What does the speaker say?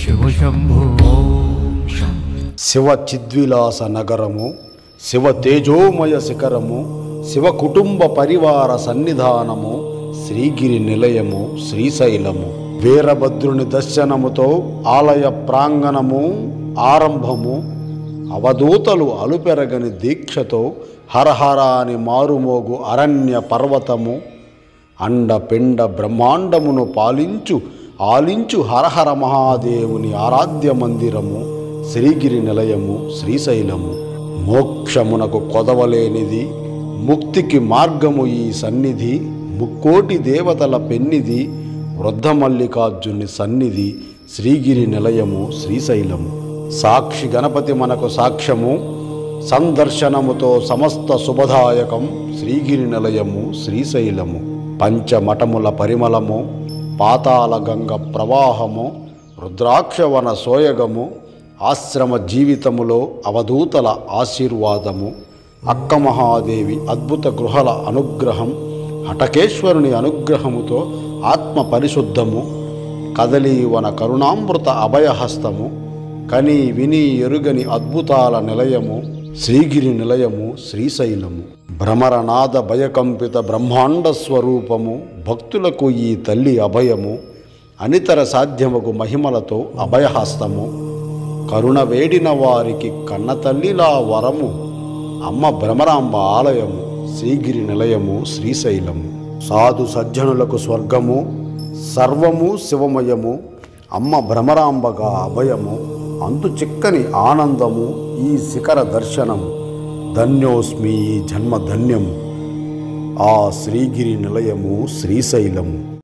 శివ శంభో ఓం శం శివ చిద్విలాస నగరము శివ తేజోమయ శిఖరము శివ కుటుంబ పరివార సన్నిధానము శ్రీగిరి నిలయము శ్రీశైలము వీరభద్రుని దర్శనముతో ఆలయ ప్రాంగణము ఆరంభము అవధూతలు అలుపెరగని దీక్షతో హరహర అని మారుమోగు అరణ్య పర్వతము అండ పిండ బ్రహ్మాండమును పాలించు ఆలించు హరహర మహాదేవుని ఆరాధ్య మందిరము శ్రీగిరి నిలయము శ్రీశైలము మోక్షమునకు కొదవలేనిది ముక్తికి మార్గము ఈ సన్నిధి ముక్కోటి దేవతల పెన్నిది వృద్ధ మల్లికార్జుని సన్నిధి శ్రీగిరి నిలయము శ్రీశైలము సాక్షి గణపతి మనకు సాక్ష్యము సందర్శనముతో సమస్త శుభదాయకం శ్రీగిరి నిలయము శ్రీశైలము పంచమఠముల పరిమళము పాతాళ గంగ ప్రవాహము రుద్రాక్షవన సోయగము ఆశ్రమ జీవితములో అవధూతల ఆశీర్వాదము అక్క మహాదేవి అద్భుత గృహల అనుగ్రహం హటకేశ్వరుని అనుగ్రహముతో ఆత్మ పరిశుద్ధము కదలీవన కరుణామృత అభయహస్తము కని విని ఎరుగని అద్భుతాల నిలయము శ్రీగిరి నిలయము శ్రీశైలము భ్రమరనాద భయకంపిత బ్రహ్మాండ స్వరూపము భక్తులకు ఈ తల్లి అభయము అనితర సాధ్యముకు మహిమలతో అభయహస్తము కరుణ వేడిన వారికి కన్నతల్లిలా వరము అమ్మ భ్రమరాంబ ఆలయము శ్రీగిరి నిలయము శ్రీశైలము సాధు సజ్జనులకు స్వర్గము సర్వము శివమయము అమ్మ భ్రమరాంబగా అభయము అంతు చిక్కని ఆనందము ఈ శిఖర దర్శనము ధన్యోస్మి ఈ జన్మ ధన్యము ఆ శ్రీగిరి నిలయము శ్రీశైలము